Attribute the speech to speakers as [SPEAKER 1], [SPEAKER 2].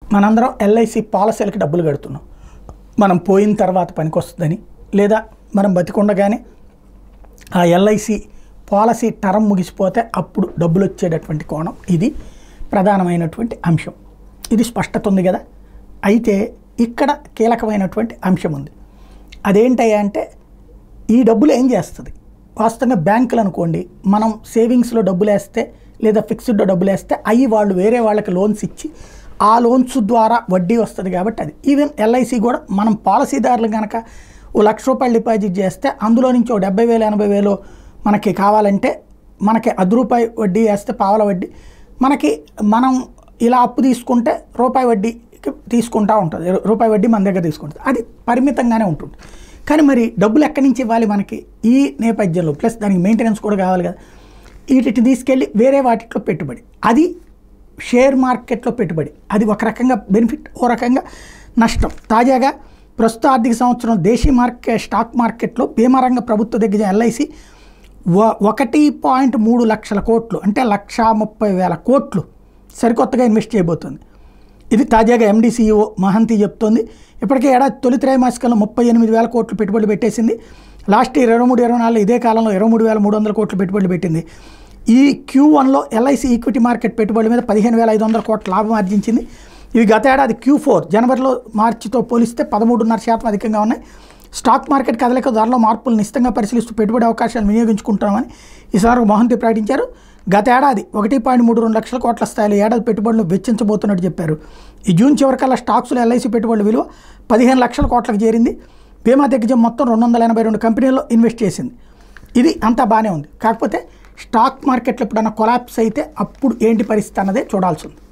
[SPEAKER 1] మనందరం ఎల్ఐసి పాలసీలకి డబ్బులు కడుతున్నాం మనం పోయిన తర్వాత పనికొస్తుందని లేదా మనం బతికుండగానే ఆ ఎల్ఐసి పాలసీ టర్మ్ ముగిసిపోతే అప్పుడు డబ్బులు వచ్చేటటువంటి కోణం ఇది ప్రధానమైనటువంటి అంశం ఇది స్పష్టత ఉంది కదా అయితే ఇక్కడ కీలకమైనటువంటి అంశం ఉంది అదేంటయ్యా అంటే ఈ డబ్బులు ఏం చేస్తుంది వాస్తవంగా బ్యాంకులు అనుకోండి మనం సేవింగ్స్లో డబ్బులు వేస్తే లేదా ఫిక్స్డ్లో డబ్బులు వేస్తే అవి వాళ్ళు వేరే వాళ్ళకి లోన్స్ ఇచ్చి ఆ లోన్స్ ద్వారా వడ్డీ వస్తుంది కాబట్టి అది ఈవెన్ ఎల్ఐసి కూడా మనం పాలసీదారులు కనుక ఓ లక్ష రూపాయలు డిపాజిట్ చేస్తే అందులో నుంచి ఓ డెబ్బై వేలు ఎనభై వేలు మనకి కావాలంటే మనకి అర్ధ రూపాయి వడ్డీ వేస్తే పావల వడ్డీ మనకి మనం ఇలా అప్పు తీసుకుంటే రూపాయి వడ్డీ తీసుకుంటా ఉంటుంది రూపాయి వడ్డీ మన దగ్గర తీసుకుంటుంది అది పరిమితంగానే ఉంటుంది కానీ మరి డబ్బులు ఎక్కడి నుంచి ఇవ్వాలి మనకి ఈ నేపథ్యంలో ప్లస్ దానికి మెయింటెనెన్స్ కూడా కావాలి కదా వీటిని తీసుకెళ్ళి వేరే వాటిలో పెట్టుబడి అది షేర్ మార్కెట్లో పెట్టుబడి అది ఒక రకంగా బెనిఫిట్ ఓ రకంగా నష్టం తాజాగా ప్రస్తుత ఆర్థిక సంవత్సరం దేశీయ మార్కెట్ స్టాక్ మార్కెట్లో బీమారంగ ప్రభుత్వ దగ్గర ఎల్ఐసి ఒకటి పాయింట్ మూడు లక్షల కోట్లు అంటే లక్షా ముప్పై వేల కోట్లు సరికొత్తగా ఇన్వెస్ట్ చేయబోతుంది ఇది తాజాగా ఎండీసీఈఓ మహంతి చెప్తోంది ఇప్పటికే ఏడాది తొలి త్రైమాసికంలో ముప్పై ఎనిమిది వేల కోట్లు పెట్టుబడులు పెట్టేసింది లాస్ట్ ఇయర్ ఇరవై మూడు ఇరవై నాలుగు ఇదే కాలంలో ఇరవై మూడు వేల మూడు వందల కోట్లు పెట్టుబడులు పెట్టింది ఈ క్యూ వన్లో ఎల్ఐసి ఈక్విటీ మార్కెట్ పెట్టుబడుల మీద పదిహేను వేల ఐదు వందల కోట్ల లాభం ఆర్జించింది ఇవి గత ఏడాది క్యూ ఫోర్ జనవరిలో మార్చితో పోలిస్తే పదమూడున్నర శాతం అధికంగా ఉన్నాయి స్టాక్ మార్కెట్ కదలిక ధరలో మార్పులను నిశ్చితంగా పరిశీలిస్తూ పెట్టుబడి అవకాశాలు వినియోగించుకుంటామని ఈ సందర్భంగా మోహంతి ప్రకటించారు గత ఏడాది ఒకటి పాయింట్ మూడు రెండు లక్షల కోట్ల స్థాయిలో ఏడాది పెట్టుబడులు వెచ్చించబోతున్నట్టు చెప్పారు ఈ జూన్ చివరికల్లా స్టాక్స్లో ఎల్ఐసి పెట్టుబడుల విలువ పదిహేను లక్షల కోట్లకు చేరింది బీమా దిగ్గజం మొత్తం రెండు వందల ఎనభై రెండు కంపెనీల్లో ఇన్వెస్ట్ చేసింది ఇది అంతా బాగానే ఉంది కాకపోతే స్టాక్ మార్కెట్లో ఎప్పుడన్నా కొలాప్స్ అయితే అప్పుడు ఏంటి పరిస్థితి అన్నదే చూడాల్సి ఉంది